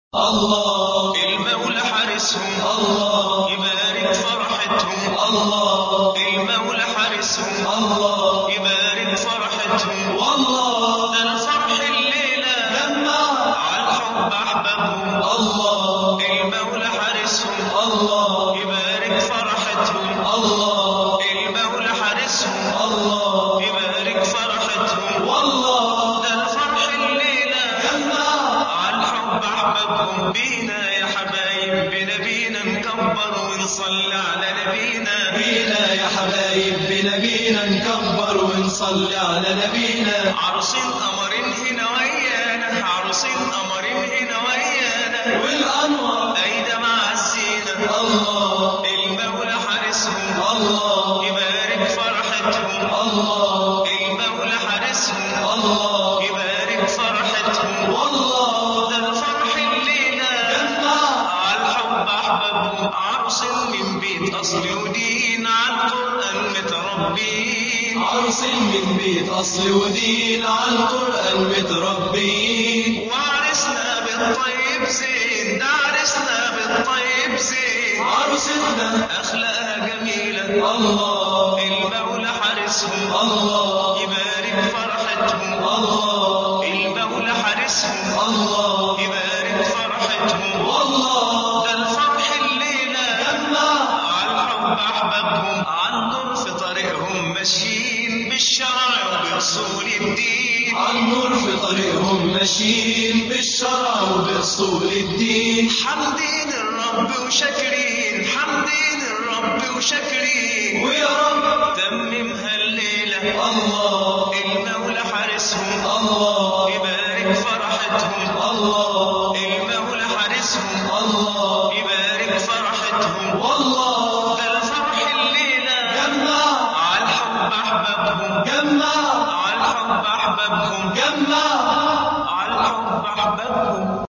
الله المولى حارسهم الله يبارك فرحتهم الله المولى حارسهم الله يبارك فرحتهم والله ده الفرح الليلة لما على الحب أحبابهم الله المولى حارسهم الله يبارك فرحتهم الله المولى حارسهم الله يبارك فرحتهم والله ده الفرح الليلة لما على الحب أحبابهم بينا يا حبايب بنبينا نكبر ونصلي على نبينا بينا يا حبايب بنبينا نكبر ونصلي على نبينا عروسين قمرين هنا ويانا عروسين قمرين هنا ويانا والأنوار أيدا مع الزينة الله المولى حارسهم الله يبارك فرحتهم الله المولى حارسهم الله يبارك فرحتهم والله ده الفرح الليلة لما على الحب أحبابهم عروس من بيت أصل ودين على القرآن متربين عرس من بيت أصل ودين على القرآن متربين وعرسنا بالطيب زين ده عرسنا بالطيب زين عروستنا أخلاقها جميلة الله المولى حارسهم الله يبارك فرحتهم الله المولى حارسهم الله يبارك فرحتهم والله ده الفرح الليلة لما على الحب أحبابهم على النور في طريقهم ماشيين بالشرع وبأصول الدين عن نور في طريقهم ماشيين بالشرع وبأصول الدين حمدين الرب وشاكرين حمدين الرب وشاكرين ويا رب تممها الليلة الله المولى حارسهم الله يبارك فرحتهم الله المولى حارسهم الله يبارك فرحتهم والله ده الفرح الليلة جمع على الحب أحبابهم جمع على الحب أحبابهم جمع